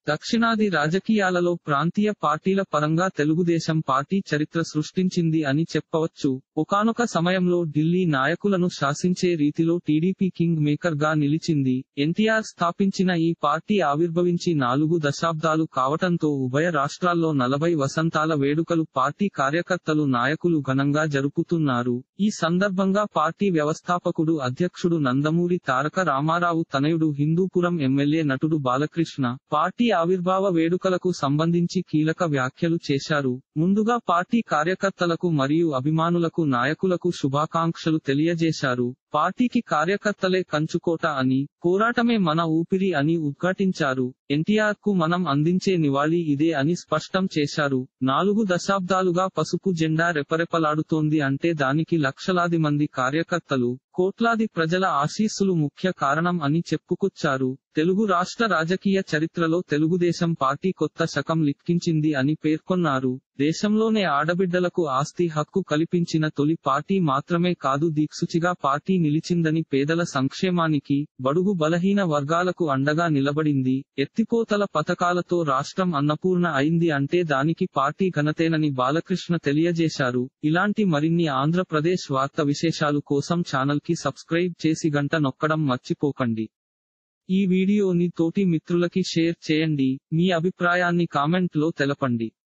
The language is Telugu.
దక్షిణాది రాజకీయాలలో ప్రాంతీయ పార్టీల పరంగా తెలుగుదేశం పార్టీ చరిత్ర సృష్టించింది అని చెప్పవచ్చు ఒకానొక సమయంలో ఢిల్లీ నాయకులను శాసించే రీతిలో టీడీపీ కింగ్ మేకర్ గా నిలిచింది ఎన్టీఆర్ స్థాపించిన ఈ పార్టీ ఆవిర్భవించి నాలుగు దశాబ్దాలు కావటంతో ఉభయ రాష్ట్రాల్లో నలభై వసంతాల వేడుకలు పార్టీ కార్యకర్తలు నాయకులు ఘనంగా జరుపుతున్నారు ఈ సందర్భంగా పార్టీ వ్యవస్థాపకుడు అధ్యక్షుడు నందమూరి తారక రామారావు తనయుడు హిందూపురం ఎమ్మెల్యే నటుడు బాలకృష్ణ పార్టీ ఆవిర్భావ వేడుకలకు సంబంధించి కీలక వ్యాఖ్యలు చేశారు ముందుగా పార్టీ కార్యకర్తలకు మరియు అభిమానులకు నాయకులకు శుభాకాంక్షలు తెలియజేశారు పార్టీకి కార్యకర్తలే కంచుకోట అని పోరాటమే మన ఊపిరి అని ఉద్ఘాటించారు ఎన్టీఆర్ కు మనం అందించే నివాళి ఇదే అని స్పష్టం చేశారు నాలుగు దశాబ్దాలుగా పసుపు జెండా రెపరెపలాడుతోంది అంటే దానికి లక్షలాది మంది కార్యకర్తలు కోట్లాది ప్రజల ఆశీస్సులు ముఖ్య కారణం అని చెప్పుకొచ్చారు తెలుగు రాష్ట్ర రాజకీయ చరిత్రలో తెలుగుదేశం పార్టీ కొత్త శకం లిక్కించింది అని పేర్కొన్నారు దేశంలోనే ఆడబిడ్డలకు ఆస్తి హక్కు కల్పించిన తొలి పార్టీ మాత్రమే కాదు దిక్సూచిగా పార్టీ నిలిచిందని పేదల సంక్షేమానికి బడుగు బలహీన వర్గాలకు అండగా నిలబడింది ఎత్తిపోతల పథకాలతో రాష్ట్రం అన్నపూర్ణ అయింది అంటే దానికి పార్టీ ఘనతేనని బాలకృష్ణ తెలియజేశారు ఇలాంటి మరిన్ని ఆంధ్రప్రదేశ్ వార్త విశేషాలు కోసం ఛానల్ కి సబ్స్క్రైబ్ చేసి గంట నొక్కడం మర్చిపోకండి ఈ వీడియోని తోటి మిత్రులకి షేర్ చేయండి మీ అభిప్రాయాన్ని కామెంట్ లో తెలపండి